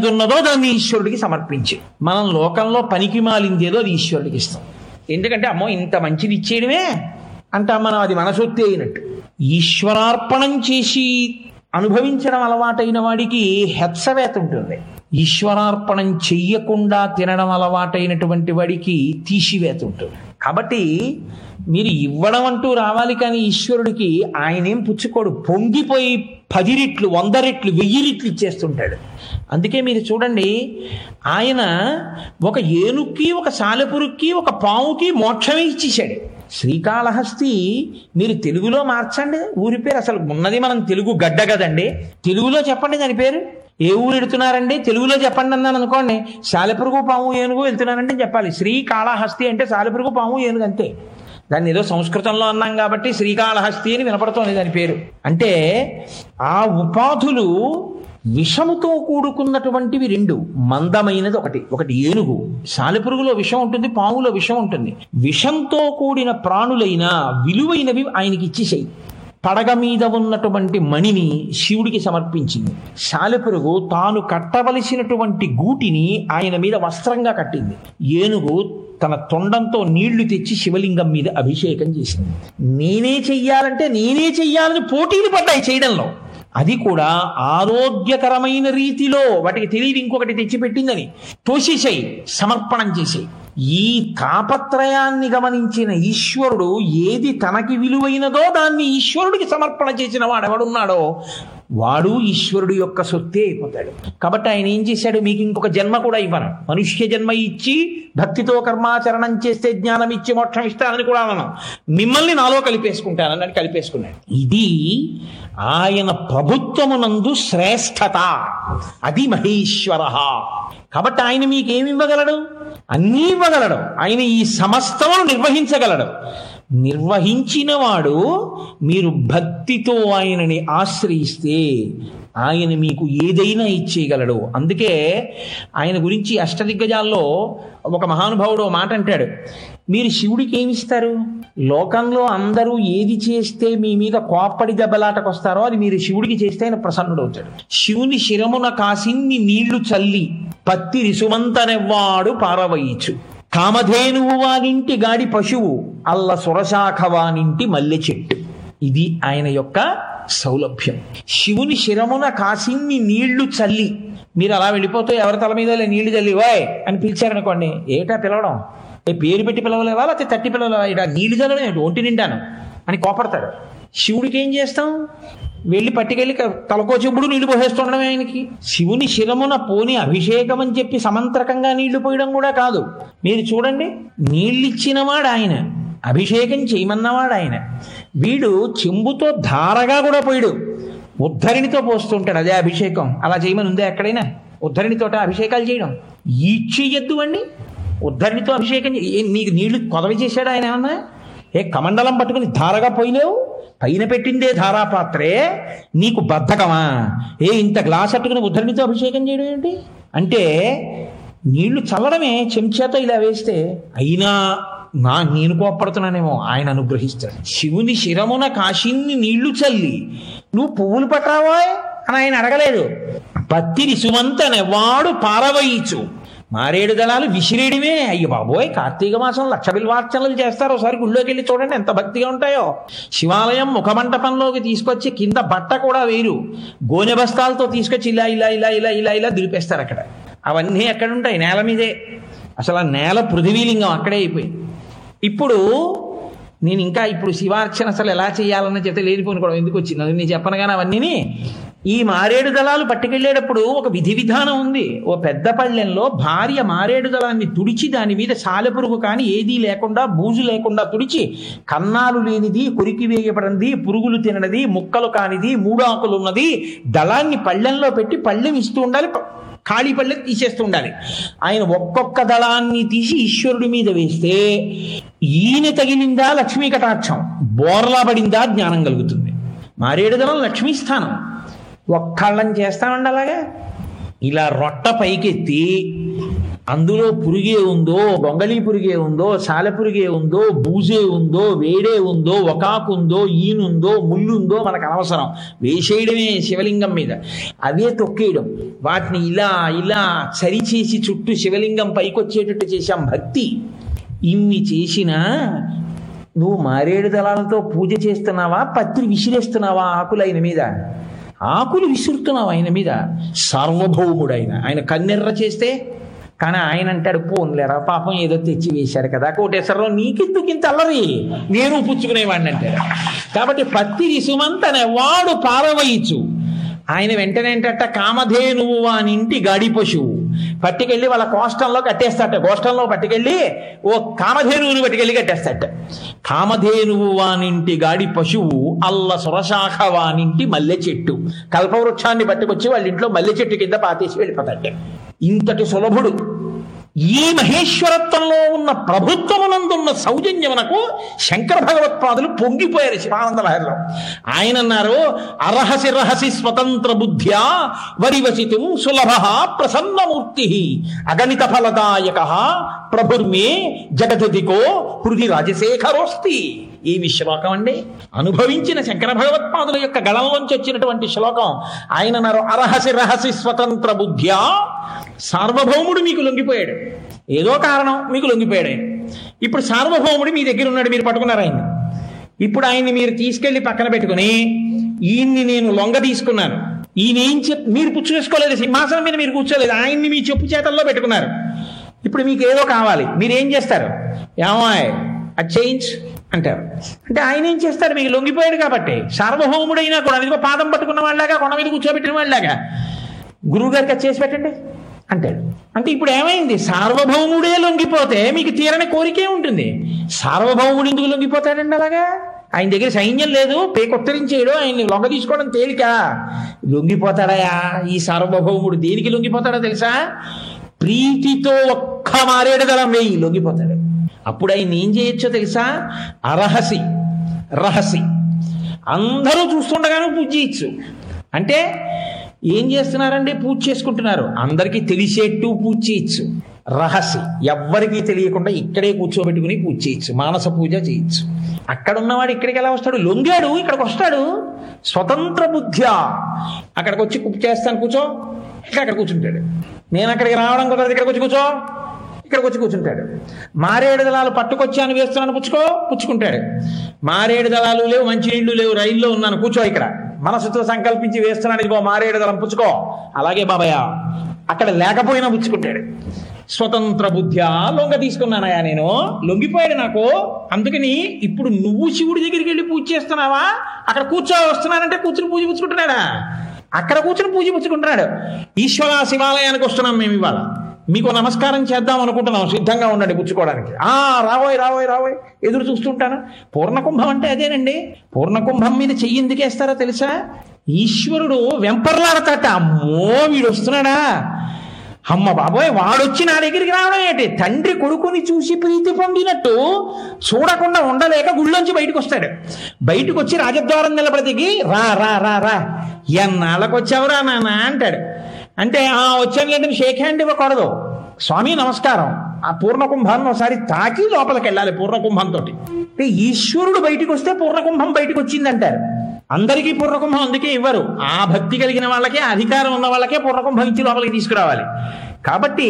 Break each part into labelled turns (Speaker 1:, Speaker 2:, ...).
Speaker 1: ఉన్నదో దాన్ని ఈశ్వరుడికి సమర్పించి మనం లోకంలో పనికి మాలిందేదో అది ఈశ్వరుడికి ఇస్తాం ఎందుకంటే అమ్మో ఇంత మంచిది ఇచ్చేయడమే అంటాం మనం అది మన సొత్తే అయినట్టు ఈశ్వరార్పణం చేసి అనుభవించడం అలవాటైన వాడికి హెత్సవేత ఉంటుంది ఈశ్వరార్పణం చెయ్యకుండా తినడం అలవాటైనటువంటి వాడికి తీసివేత ఉంటుంది కాబట్టి మీరు ఇవ్వడం అంటూ రావాలి కానీ ఈశ్వరుడికి ఆయనేం పుచ్చుకోడు పొంగిపోయి పది రెట్లు వంద రెట్లు వెయ్యి రెట్లు ఇచ్చేస్తుంటాడు అందుకే మీరు చూడండి ఆయన ఒక ఏనుక్కి ఒక సాలెపురుక్కి ఒక పావుకి మోక్షమే ఇచ్చేశాడు శ్రీకాళహస్తి మీరు తెలుగులో మార్చండి ఊరి పేరు అసలు ఉన్నది మనం తెలుగు గడ్డ కదండి తెలుగులో చెప్పండి దాని పేరు ఏ ఊరు వెళుతున్నారండి తెలుగులో చెప్పండి అన్నాను అనుకోండి సాలెపురుగు పాము ఏనుగు వెళ్తున్నారంటే చెప్పాలి శ్రీకాళహస్తి అంటే సాలెపురుగు పాము ఏనుగు అంతే దాన్ని ఏదో సంస్కృతంలో అన్నాం కాబట్టి శ్రీకాళహస్తి అని వినపడుతోంది దాని పేరు అంటే ఆ ఉపాధులు విషముతో కూడుకున్నటువంటివి రెండు మందమైనది ఒకటి ఒకటి ఏనుగు సాలెపురుగులో విషం ఉంటుంది పాములో విషం ఉంటుంది విషంతో కూడిన ప్రాణులైన విలువైనవి ఆయనకి ఇచ్చేసాయి పడగ మీద ఉన్నటువంటి మణిని శివుడికి సమర్పించింది సాలెపురుగు తాను కట్టవలసినటువంటి గూటిని ఆయన మీద వస్త్రంగా కట్టింది ఏనుగు తన తొండంతో నీళ్లు తెచ్చి శివలింగం మీద అభిషేకం చేసింది నేనే చెయ్యాలంటే నేనే చెయ్యాలని పోటీలు పడ్డాయి చేయడంలో అది కూడా ఆరోగ్యకరమైన రీతిలో వాటికి తెలియదు ఇంకొకటి తెచ్చిపెట్టిందని తోసేసాయి సమర్పణం చేసాయి ఈ తాపత్రయాన్ని గమనించిన ఈశ్వరుడు ఏది తనకి విలువైనదో దాన్ని ఈశ్వరుడికి సమర్పణ చేసిన వాడు ఎవడున్నాడో వాడు ఈశ్వరుడు యొక్క సొత్తే అయిపోతాడు కాబట్టి ఆయన ఏం చేశాడు మీకు ఇంకొక జన్మ కూడా ఇవ్వను మనుష్య జన్మ ఇచ్చి భక్తితో కర్మాచరణం చేస్తే జ్ఞానం ఇచ్చి మోక్షం ఇస్తానని కూడా అన్నాను మిమ్మల్ని నాలో కలిపేసుకుంటానని అని కలిపేసుకున్నాడు ఇది ఆయన ప్రభుత్వమునందు శ్రేష్టత అది మహేశ్వర కాబట్టి ఆయన మీకేమి ఇవ్వగలడు అన్నీ ఇవ్వగలడు ఆయన ఈ సమస్తమును నిర్వహించగలడు నిర్వహించిన వాడు మీరు భక్తితో ఆయనని ఆశ్రయిస్తే ఆయన మీకు ఏదైనా ఇచ్చేయగలడు అందుకే ఆయన గురించి అష్టదిగ్గజాల్లో ఒక మహానుభావుడు ఓ మాట అంటాడు మీరు శివుడికి ఏమిస్తారు లోకంలో అందరూ ఏది చేస్తే మీ మీద కోప్పడి దెబ్బలాటకు వస్తారో అది మీరు శివుడికి చేస్తే ఆయన ప్రసన్నుడవుతాడు శివుని శిరమున కాసిన్ని నీళ్లు చల్లి పత్తి రిసుమంతనెవ్వాడు పారవయించు కామధేనువు వానింటి గాడి పశువు అల్ల సురశాఖ వానింటి మల్లె చెట్టు ఇది ఆయన యొక్క సౌలభ్యం శివుని శిరమున కాసిన్ని నీళ్లు చల్లి మీరు అలా వెళ్ళిపోతే ఎవరి తల మీద నీళ్లు చల్లి వాయ్ అని పిలిచారనుకోండి ఏటా పిలవడం ఏ పేరు పెట్టి పిలవలేవా లేకపోతే తట్టి పిలవలేవా ఇట నీళ్లు చల్లడం ఏంటి ఒంటి నిండాను అని కోపడతాడు శివుడికి ఏం చేస్తాం వెళ్ళి పట్టుకెళ్ళి తలకో చెప్పుడు నీళ్లు పోసేస్తుండడం ఆయనకి శివుని శిరమున పోని అభిషేకం అని చెప్పి సమంత్రకంగా నీళ్లు పోయడం కూడా కాదు మీరు చూడండి నీళ్ళిచ్చినవాడు ఆయన అభిషేకం చేయమన్నవాడు ఆయన వీడు చెంబుతో ధారగా కూడా పోయాడు ఉద్ధరిణితో పోస్తుంటాడు అదే అభిషేకం అలా చేయమని ఉందే ఎక్కడైనా ఉద్ధరిణితోట అభిషేకాలు చేయడం ఈడ్చేయద్దు అండి ఉద్ధరిణితో అభిషేకం చే- ఏ, నీకు నీళ్లు కొదవి చేశాడు ఆయన ఏమన్నా ఏ కమండలం పట్టుకుని ధారగా పోయిలేవు పైన పెట్టిందే ధారాపాత్రే నీకు బద్ధకమా ఏ ఇంత గ్లాస్ అట్టుకుని ఉద్ధరిణితో అభిషేకం చేయడం ఏంటి అంటే నీళ్లు చల్లడమే చెంచాతో ఇలా వేస్తే అయినా నా నేను కోప్పడుతున్నానేమో ఆయన అనుగ్రహిస్తాడు శివుని శిరమున కాశిన్ని నీళ్లు చల్లి నువ్వు పువ్వులు పట్టావా అని ఆయన అడగలేదు పత్తిని సుమంతనెవాడు పారవయించు మారేడు దళాలు విసిరేయడమే అయ్య బాబోయ్ కార్తీక మాసం లక్ష బిల్వార్చనలు చేస్తారు ఒకసారి గుళ్ళోకి వెళ్ళి చూడండి ఎంత భక్తిగా ఉంటాయో శివాలయం ముఖమంటపంలోకి తీసుకొచ్చి కింద బట్ట కూడా వేరు గోనె బస్తాలతో తీసుకొచ్చి ఇలా ఇలా ఇలా ఇలా ఇలా ఇలా దులిపేస్తారు అక్కడ అవన్నీ ఎక్కడ ఉంటాయి నేల మీదే అసలు ఆ నేల పృథివీలింగం అక్కడే అయిపోయింది ఇప్పుడు నేను ఇంకా ఇప్పుడు శివార్చన అసలు ఎలా చేయాలన్న చెప్తే లేనిపోను కూడా ఎందుకు వచ్చింది అది నేను చెప్పను కానీ అవన్నీ ఈ మారేడు దళాలు పట్టుకెళ్ళేటప్పుడు ఒక విధి విధానం ఉంది ఓ పెద్ద పళ్ళెంలో భార్య మారేడు దళాన్ని తుడిచి దాని మీద సాలెపురుగు కానీ ఏదీ లేకుండా బూజు లేకుండా తుడిచి కన్నాలు లేనిది కొరికి వేయబడింది పురుగులు తిననిది ముక్కలు కానిది మూడు ఆకులు ఉన్నది దళాన్ని పళ్ళెంలో పెట్టి పళ్ళెం ఇస్తూ ఉండాలి ప- ఖాళీ పళ్ళెం తీసేస్తూ ఉండాలి ఆయన ఒక్కొక్క దళాన్ని తీసి ఈశ్వరుడి మీద వేస్తే ఈయన తగిలిందా లక్ష్మీ కటాక్షం బోర్లా పడిందా జ్ఞానం కలుగుతుంది మారేడు దళం లక్ష్మీ స్థానం ఒక్కళ్ళని చేస్తామండి అలాగా ఇలా రొట్ట పైకెత్తి అందులో పురుగే ఉందో గొంగళీ పురుగే ఉందో సాలె పురుగే ఉందో బూజే ఉందో వేడే ఉందో ఒకాకు ఉందో ఈనుందో ముళ్ళుందో మనకు అనవసరం వేసేయడమే శివలింగం మీద అవే తొక్కేయడం వాటిని ఇలా ఇలా సరిచేసి చుట్టూ శివలింగం పైకొచ్చేటట్టు చేశాం భక్తి ఇన్ని చేసినా నువ్వు మారేడు దళాలతో పూజ చేస్తున్నావా పత్రి విసిరేస్తున్నావా ఆకులు ఆయన మీద ఆకులు విసురుతున్నావు ఆయన మీద సార్వభౌముడు ఆయన ఆయన కన్నెర్ర చేస్తే కానీ ఆయన అంటాడు పోన్లేరా పాపం ఏదో తెచ్చి వేశారు కదా కోటేశ్వరరావు నీకెందుకు ఇంత అల్లరి నేను పుచ్చుకునేవాడిని అంటాడు కాబట్టి పత్తి రిసుమంతనే వాడు పారవయిచు ఆయన వెంటనే ఏంటంట కామధేనువు అని ఇంటి గాడి పశువు పట్టుకెళ్ళి వాళ్ళ కోష్టంలో కట్టేస్తాట గోష్టంలో పట్టుకెళ్ళి ఓ కామధేనువుని పట్టుకెళ్ళి కట్టేస్తాట కామధేనువు వానింటి గాడి పశువు అల్ల సురశాఖ వానింటి మల్లె చెట్టు కల్పవృక్షాన్ని పట్టుకొచ్చి వాళ్ళ ఇంట్లో మల్లె చెట్టు కింద పాతేసి వెళ్ళిపోతాట ఇంతటి సులభుడు ఈ మహేశ్వరత్వంలో ఉన్న ప్రభుత్వమునందున్న సౌజన్యమునకు శంకర భగవత్పాదులు పొంగిపోయారు శివానంద లహరిలో ఆయన అన్నారు అరహసి రహసి స్వతంత్ర బుద్ధ్యా వరివసితం సులభ ప్రసన్నమూర్తి అగణిత ఫలదాయక ప్రభుర్మే జగదధికో హృది రాజశేఖరోస్తి ఏమి శ్లోకం అండి అనుభవించిన శంకర భగవత్పాదుల యొక్క గళంలోంచి వచ్చినటువంటి శ్లోకం ఆయన అన్నారు అరహసి రహసి స్వతంత్ర బుద్ధ్యా సార్వభౌముడు మీకు లొంగిపోయాడు ఏదో కారణం మీకు లొంగిపోయాడు ఆయన ఇప్పుడు సార్వభౌముడు మీ దగ్గర ఉన్నాడు మీరు పట్టుకున్నారు ఆయన ఇప్పుడు ఆయన్ని మీరు తీసుకెళ్లి పక్కన పెట్టుకుని ఈయన్ని నేను లొంగ తీసుకున్నాను ఈయన ఏం చెప్ మీరు పుచ్చుకేసుకోలేదు సింహాసనం మీద మీరు కూర్చోలేదు ఆయన్ని మీ చెప్పు చేతల్లో పెట్టుకున్నారు ఇప్పుడు మీకు ఏదో కావాలి మీరు ఏం చేస్తారు ఏమాయ్ అది చేయించు అంటారు అంటే ఆయన ఏం చేస్తారు మీకు లొంగిపోయాడు కాబట్టి సార్వభౌముడైనా కూడా ఇదిగో పాదం పట్టుకున్న వాళ్ళలాగా కొండ మీద కూర్చోబెట్టిన వాళ్ళలాగా గురువు గారికి అది చేసి పెట్టండి అంటాడు అంటే ఇప్పుడు ఏమైంది సార్వభౌముడే లొంగిపోతే మీకు తీరని కోరికే ఉంటుంది సార్వభౌముడు ఎందుకు లొంగిపోతాడండి అలాగా ఆయన దగ్గర సైన్యం లేదు పేకొత్తరించేయడు ఆయన్ని లొంగ తీసుకోవడం తేలిక లొంగిపోతాడయా ఈ సార్వభౌముడు దేనికి లొంగిపోతాడో తెలుసా ప్రీతితో ఒక్క మారేడు దళం వేయి లొంగిపోతాడు అప్పుడు ఆయన ఏం చేయొచ్చో తెలుసా అరహసి రహసి అందరూ చూస్తుండగానే పూజ చేయొచ్చు అంటే ఏం చేస్తున్నారండి పూజ చేసుకుంటున్నారు అందరికీ తెలిసేట్టు పూజ చేయొచ్చు రహస్య ఎవ్వరికీ తెలియకుండా ఇక్కడే కూర్చోబెట్టుకుని పూజ చేయొచ్చు మానస పూజ చేయొచ్చు అక్కడ ఉన్నవాడు ఇక్కడికి ఎలా వస్తాడు లొంగాడు ఇక్కడికి వస్తాడు స్వతంత్ర బుద్ధ్యా అక్కడికి వచ్చి పూజ చేస్తాను కూర్చో ఇంకా అక్కడ కూర్చుంటాడు నేను అక్కడికి రావడం కుదరదు ఇక్కడికి వచ్చి కూర్చో ఇక్కడికి వచ్చి కూర్చుంటాడు మారేడు దళాలు పట్టుకొచ్చాను వేస్తున్నాను పుచ్చుకో పుచ్చుకుంటాడు మారేడు దళాలు లేవు మంచినీళ్లు లేవు రైల్లో ఉన్నాను కూర్చో ఇక్కడ మనసుతో సంకల్పించి వేస్తున్నాను ఇదిగో మారేడు దళం పుచ్చుకో అలాగే బాబయ్య అక్కడ లేకపోయినా పుచ్చుకుంటాడు స్వతంత్ర బుద్ధ్యా లొంగ తీసుకున్నానయా నేను లొంగిపోయాడు నాకు అందుకని ఇప్పుడు నువ్వు శివుడి దగ్గరికి వెళ్ళి పూజ చేస్తున్నావా అక్కడ కూర్చో వస్తున్నానంటే కూర్చుని పూజ పుచ్చుకుంటున్నాడా అక్కడ కూర్చుని పూజ పుచ్చుకుంటున్నాడు ఈశ్వర శివాలయానికి వస్తున్నాం మేము ఇవాళ మీకు నమస్కారం చేద్దాం అనుకుంటున్నాం సిద్ధంగా ఉండండి పుచ్చుకోవడానికి ఆ రావోయ్ రావోయ్ రావోయ్ ఎదురు చూస్తుంటాను పూర్ణకుంభం అంటే అదేనండి పూర్ణకుంభం మీద చెయ్యి ఎందుకు వేస్తారో తెలుసా ఈశ్వరుడు వెంపర్లాడతాట అమ్మో వీడు వస్తున్నాడా అమ్మ బాబోయ్ వాడొచ్చి నా దగ్గరికి రావడం ఏంటి తండ్రి కొడుకుని చూసి ప్రీతి పొందినట్టు చూడకుండా ఉండలేక గుళ్ళోంచి బయటకు వస్తాడు బయటకు వచ్చి రాజద్వారం నిలబడికి రా రా రా రా ఎన్నాళ్ళకు వచ్చావురా నాన్న అంటాడు అంటే ఆ వచ్చాను లేదంటే షేక్ హ్యాండ్ ఇవ్వకూడదు స్వామి నమస్కారం ఆ పూర్ణకుంభాన్ని ఒకసారి తాకి లోపలికి వెళ్ళాలి పూర్ణకుంభంతో అంటే ఈశ్వరుడు బయటికి వస్తే పూర్ణకుంభం బయటకు వచ్చిందంటారు అందరికీ పూర్ణకుంభం అందుకే ఇవ్వరు ఆ భక్తి కలిగిన వాళ్ళకే అధికారం ఉన్న వాళ్ళకే పూర్ణకుంభం ఇచ్చి లోపలికి తీసుకురావాలి కాబట్టి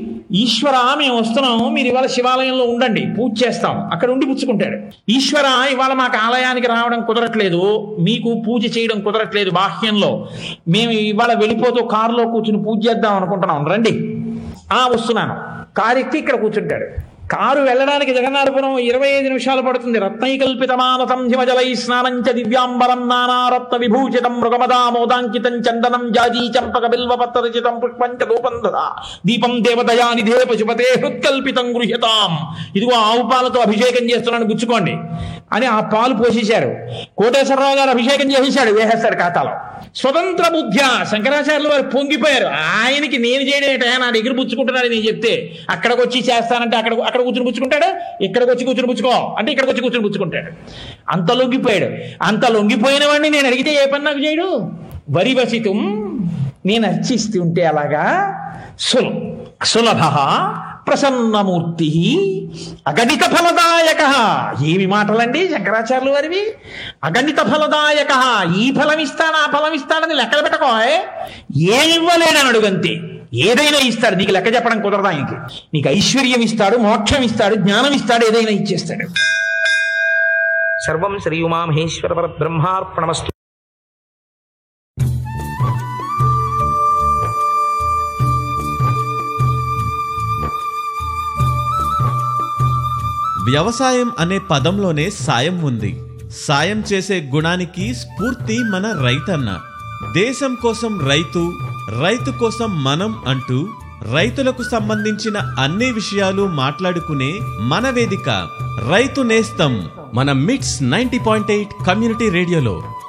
Speaker 1: ఈశ్వర మేము వస్తున్నాం మీరు ఇవాళ శివాలయంలో ఉండండి పూజ చేస్తాం అక్కడ ఉండి పుచ్చుకుంటాడు ఈశ్వర ఇవాళ మాకు ఆలయానికి రావడం కుదరట్లేదు మీకు పూజ చేయడం కుదరట్లేదు బాహ్యంలో మేము ఇవాళ వెళ్ళిపోతూ కారులో కూర్చుని పూజ చేద్దాం అనుకుంటున్నాం రండి ఆ వస్తున్నాను కారు ఎక్కి ఇక్కడ కూర్చుంటాడు కారు వెళ్ళడానికి జగన్నాథపురం ఇరవై ఐదు నిమిషాలు పడుతుంది రత్నైకల్పితమానతం హిమజలై స్నానం చ దివ్యాంబరం నానారత్న విభూషితం మృగమదామోదాంకితం చందనం జాజీ చంపక బిల్వపత్రచితం పుష్పం చ ధూపం దదా దీపం దేవతయా నిధే పశుపతే హృత్కల్పితం గృహ్యతాం ఇదిగో ఆవు పాలతో అభిషేకం చేస్తున్నాను గుచ్చుకోండి అని ఆ పాలు పోసేశారు కోటేశ్వరరావు గారు అభిషేకం చేసేశాడు వేసేస్తాడు ఖాతాలో స్వతంత్ర బుద్ధ్య శంకరాచార్యులు వారు పొంగిపోయారు ఆయనకి నేను చేయడేట నా దగ్గర పుచ్చుకుంటున్నాడు నేను చెప్తే అక్కడికి వచ్చి చేస్తానంటే అక్కడ అక్కడ కూర్చుని పుచ్చుకుంటాడు ఇక్కడికి వచ్చి కూర్చుని పుచ్చుకో అంటే ఇక్కడికి వచ్చి కూర్చుని పుచ్చుకుంటాడు అంత లొంగిపోయాడు అంత లొంగిపోయిన వాడిని నేను అడిగితే ఏ పని నాకు చేయడు వరి వసితం నేను అర్చిస్తుంటే అలాగా సులం సులభ ప్రసన్నమూర్తి అగణిత ఫలదాయక ఏమి మాటలండి శంకరాచార్యులు వారివి అగణిత ఫలదాయక ఈ ఫలం ఇస్తాడు ఆ ఫలం ఇస్తాడని లెక్కలు పెట్టుకో ఏమి ఇవ్వలేడని అడుగంతే ఏదైనా ఇస్తాడు నీకు లెక్క చెప్పడం కుదరదు ఆయనకి నీకు ఐశ్వర్యం ఇస్తాడు మోక్షం ఇస్తాడు జ్ఞానం ఇస్తాడు ఏదైనా ఇచ్చేస్తాడు సర్వం శ్రీ ఉమామహేశ్వర పరబ్రహ్మార్పణమస్తు
Speaker 2: వ్యవసాయం అనే పదంలోనే సాయం ఉంది సాయం చేసే గుణానికి స్ఫూర్తి మన రైతన్న దేశం కోసం రైతు రైతు కోసం మనం అంటూ రైతులకు సంబంధించిన అన్ని విషయాలు మాట్లాడుకునే మన వేదిక రైతు నేస్తం మన మిట్స్ నైంటీ పాయింట్ ఎయిట్ కమ్యూనిటీ రేడియోలో